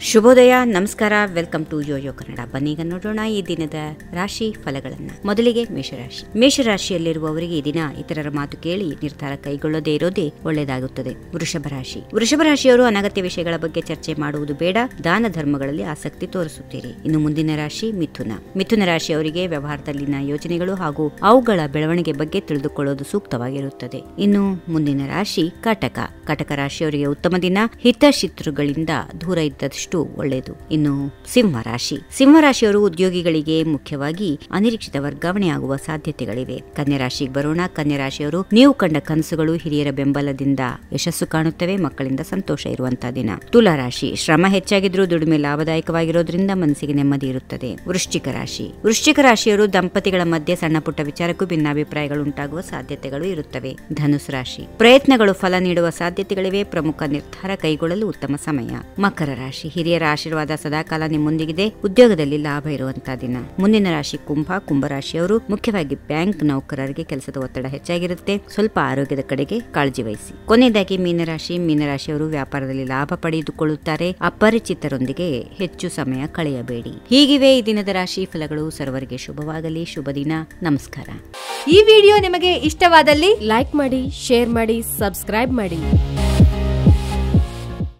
ಶುಭೋದಯ ನಮಸ್ಕಾರ welcome to yoyo Kannada ಬನ್ನೀಗ ನೋಡೋಣ ಈ ದಿನದ ರಾಶಿ ಫಲಗಳನ್ನ ಮೊದಲಿಗೆ ಮೇಷರಾಶಿ ಮೇಷರಾಶಿಯಲ್ಲಿರುವವರಿಗೆ ಈ ದಿನ ಇತರರ ಮಾತು ಕೇಳಿ ನಿರ್ಧಾರ ಕೈಗೊಳ್ಳದೇ ಇರೋದೇ ಒಳ್ಳೆಯದಾಗುತ್ತದೆ ವೃಷಭ ರಾಶಿ ವೃಷಭ ರಾಶಿಯವರು ಅನಗತ್ಯ ವಿಷಯಗಳ ಬಗ್ಗೆ ಚರ್ಚೆ ಮಾಡುವುದು ಬೇಡ ದಾನ ಧರ್ಮಗಳಲ್ಲಿ ಆಸಕ್ತಿ ತೋರಿಸುತ್ತೀರಿ ಇನ್ನು ಮುಂದಿನ ರಾಶಿ ಮಿಥುನ ಮಿಥುನ ರಾಶಿಯವರಿಗೆ ವ್ಯವಹಾರದಲ್ಲಿನ ಯೋಜನೆಗಳು ಹಾಗೂ ಅವುಗಳ ಬೆಳವಣಿಗೆ ಬಗ್ಗೆ ತಿಳಿದುಕೊಳ್ಳೋದು ಸೂಕ್ತವಾಗಿರುತ್ತದೆ ಇನ್ನು ಮುಂದಿನ ರಾಶಿ ಕಟಕ ಕಟಕ ರಾಶಿಯವರಿಗೆ ಉತ್ತಮ ದಿನ ಹಿತಶತ್ರುಗಳಿಂದ ದೂರ ಇದ್ದಷ್ಟು ಒಳ್ಳೆಯದು ಇನ್ನು ಸಿಂಹ ರಾಶಿ ಸಿಂಹ ರಾಶಿಯವರು ಉದ್ಯೋಗಿಗಳಿಗೆ ಮುಖ್ಯವಾಗಿ ಅನಿರೀಕ್ಷಿತ ವರ್ಗಾವಣೆಯಾಗುವ ಸಾಧ್ಯತೆಗಳಿವೆ ಕನ್ಯಾ ರಾಶಿಗೆ ಬರೋಣ ಕನ್ಯಾ ರಾಶಿಯವರು ನೀವು ಕಂಡ ಕನಸುಗಳು ಹಿರಿಯರ ಬೆಂಬಲದಿಂದ ಯಶಸ್ಸು ಕಾಣುತ್ತವೆ ಮಕ್ಕಳಿಂದ ಸಂತೋಷ ಇರುವಂತಹ ದಿನ ತುಲಾ ರಾಶಿ ಶ್ರಮ ಹೆಚ್ಚಾಗಿದ್ರೂ ದುಡಿಮೆ ಲಾಭದಾಯಕವಾಗಿರೋದ್ರಿಂದ ಮನಸ್ಸಿಗೆ ನೆಮ್ಮದಿ ಇರುತ್ತದೆ ವೃಶ್ಚಿಕ ರಾಶಿ ವೃಶ್ಚಿಕ ರಾಶಿಯವರು ದಂಪತಿಗಳ ಮಧ್ಯೆ ಸಣ್ಣ ಪುಟ್ಟ ವಿಚಾರಕ್ಕೂ ಭಿನ್ನಾಭಿಪ್ರಾಯಗಳು ಉಂಟಾಗುವ ಸಾಧ್ಯತೆಗಳು ಇರುತ್ತವೆ ಧನುಸ್ ರಾಶಿ ಪ್ರಯತ್ನಗಳು ಫಲ ನೀಡುವ ಸಾಧ್ಯತೆಗಳಿವೆ ಪ್ರಮುಖ ನಿರ್ಧಾರ ಕೈಗೊಳ್ಳಲು ಉತ್ತಮ ಸಮಯ ಮಕರ ರಾಶಿ ಹಿರಿಯರ ಆಶೀರ್ವಾದ ಸದಾಕಾಲ ನಿಮ್ಮೊಂದಿಗಿದೆ ಉದ್ಯೋಗದಲ್ಲಿ ಲಾಭ ಇರುವಂತಹ ದಿನ ಮುಂದಿನ ರಾಶಿ ಕುಂಭ ಕುಂಭರಾಶಿಯವರು ಮುಖ್ಯವಾಗಿ ಬ್ಯಾಂಕ್ ನೌಕರರಿಗೆ ಕೆಲಸದ ಒತ್ತಡ ಹೆಚ್ಚಾಗಿರುತ್ತೆ ಸ್ವಲ್ಪ ಆರೋಗ್ಯದ ಕಡೆಗೆ ಕಾಳಜಿ ವಹಿಸಿ ಕೊನೆಯದಾಗಿ ಮೀನರಾಶಿ ಮೀನರಾಶಿಯವರು ವ್ಯಾಪಾರದಲ್ಲಿ ಲಾಭ ಪಡೆದುಕೊಳ್ಳುತ್ತಾರೆ ಅಪರಿಚಿತರೊಂದಿಗೆ ಹೆಚ್ಚು ಸಮಯ ಕಳೆಯಬೇಡಿ ಹೀಗಿವೆ ಈ ದಿನದ ರಾಶಿ ಫಲಗಳು ಸರ್ವರಿಗೆ ಶುಭವಾಗಲಿ ಶುಭ ದಿನ ನಮಸ್ಕಾರ ಈ ವಿಡಿಯೋ ನಿಮಗೆ ಇಷ್ಟವಾದಲ್ಲಿ ಲೈಕ್ ಮಾಡಿ ಶೇರ್ ಮಾಡಿ ಸಬ್ಸ್ಕ್ರೈಬ್ ಮಾಡಿ